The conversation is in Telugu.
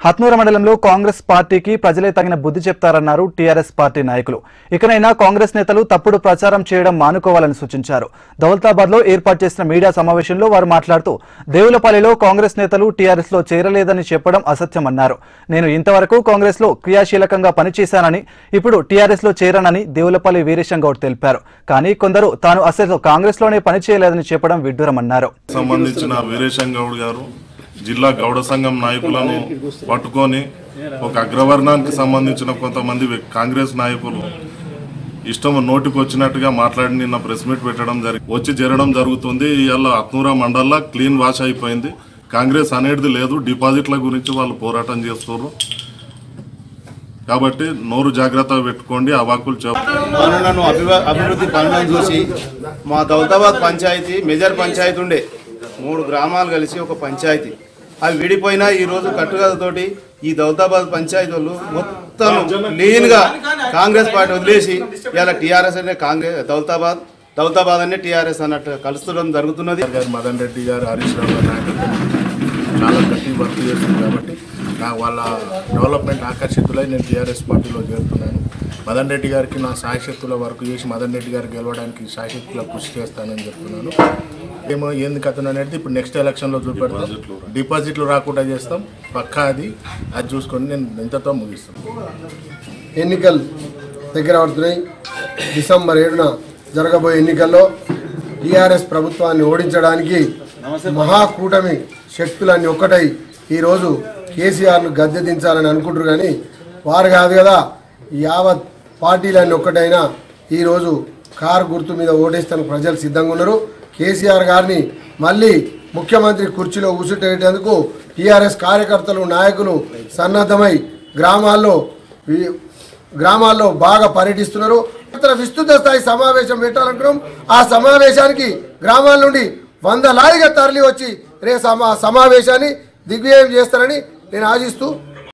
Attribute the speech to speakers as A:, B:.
A: హత్నూర మండలంలో కాంగ్రెస్ పార్టీకి ప్రజలే తగిన బుద్ధి చెప్తారన్నారు టీఆర్ఎస్ పార్టీ నాయకులు ఇకనైనా కాంగ్రెస్ నేతలు తప్పుడు ప్రచారం చేయడం మానుకోవాలని సూచించారు దౌలతాబాద్ లో ఏర్పాటు చేసిన మీడియా సమావేశంలో వారు మాట్లాడుతూ దేవులపల్లిలో కాంగ్రెస్ నేతలు టీఆర్ఎస్ లో చేరలేదని చెప్పడం అసత్యమన్నారు నేను ఇంతవరకు కాంగ్రెస్ లో క్రియాశీలకంగా పనిచేశానని ఇప్పుడు టీఆర్ఎస్ లో చేరనని దేవులపల్లి వీరేశం గౌడ్ తెలిపారు కానీ కొందరు తాను అసలు కాంగ్రెస్ లోనే పనిచేయలేదని చెప్పడం విడ్డూరమన్నారు
B: సంబంధించిన వీరేశం గౌడ్ గారు జిల్లా గౌడ సంఘం నాయకులను పట్టుకొని ఒక అగ్రవర్ణానికి సంబంధించిన కొంతమంది వ్యక్- కాంగ్రెస్ నాయకులు ఇష్టం నోటికి వచ్చినట్టుగా మాట్లాడి నిన్న ప్రెస్ మీట్ పెట్టడం జరిగి వచ్చి జరగడం జరుగుతుంది ఇవాళ అత్నూరా మండల్లో క్లీన్ వాష్ అయిపోయింది కాంగ్రెస్ అనేది లేదు డిపాజిట్ల గురించి వాళ్ళు పోరాటం చేస్తున్నారు కాబట్టి నోరు జాగ్రత్త పెట్టుకోండి ఆ వాక్కులు చెప్ప
C: పనులను అభివ- అభివృద్ధి పనులను చూసి మా దౌలతాబాద్ పంచాయతీ మెజర్ పంచాయతీ ఉండే మూడు గ్రామాలు కలిసి ఒక పంచాయతీ అవి విడిపోయినా ఈ రోజు కట్టుకథతోటి ఈ దౌలతాబాద్ పంచాయతీ వాళ్ళు మొత్తం క్లీన్ గా కాంగ్రెస్ పార్టీ వదిలేసి ఇలా టీఆర్ఎస్ అనే కాంగ్రెస్ దౌలతాబాద్ దౌలతాబాద్ అనే టీఆర్ఎస్ అన్నట్టు కలుస్తడం జరుగుతున్నది
B: గారు మదన్ రెడ్డి గారు హరీష్ రావు గారి నాయకత్వం చాలా గట్టి వర్క్ చేస్తుంది కాబట్టి నా వాళ్ళ డెవలప్మెంట్ ఆకర్షితులై నేను టీఆర్ఎస్ పార్టీలో చేరుతున్నాను మదన్ రెడ్డి గారికి నా సాయశక్తుల వర్క్ చేసి మదన్ రెడ్డి గారు గెలవడానికి సాయశక్తుల కృషి చేస్తానని చెప్తున్నాను ఏమో ఏంది కథను అనేది ఇప్పుడు నెక్స్ట్ ఎలక్షన్లో చూపెడతాం డిపాజిట్లు రాకుండా చేస్తాం పక్కా అది అది చూసుకొని నేను ఇంతతో ముగిస్తాను
D: ఎన్నికలు దగ్గర పడుతున్నాయి డిసెంబర్ ఏడున జరగబోయే ఎన్నికల్లో టీఆర్ఎస్ ప్రభుత్వాన్ని ఓడించడానికి మహాకూటమి శక్తులన్నీ ఒక్కటై ఈరోజు కేసీఆర్ను గద్దె దించాలని అనుకుంటారు కానీ వారు కాదు కదా యావత్ పార్టీలన్నీ ఒక్కటైనా ఈరోజు కారు గుర్తు మీద ఓటేస్తానికి ప్రజలు సిద్ధంగా ఉన్నారు కేసీఆర్ గారిని మళ్ళీ ముఖ్యమంత్రి కుర్చీలో కూర్చుంటేందుకు టీఆర్ఎస్ కార్యకర్తలు నాయకులు సన్నద్ధమై గ్రామాల్లో వి- గ్రామాల్లో బాగా పర్యటిస్తున్నారు ఇతర విస్తృత స్థాయి సమావేశం పెట్టాలనుకున్నాం ఆ సమావేశానికి గ్రామాల నుండి వందలాదిగా తరలి వచ్చి రే సమా సమావేశాన్ని దిగ్విజయం చేస్తారని నేను ఆశిస్తూ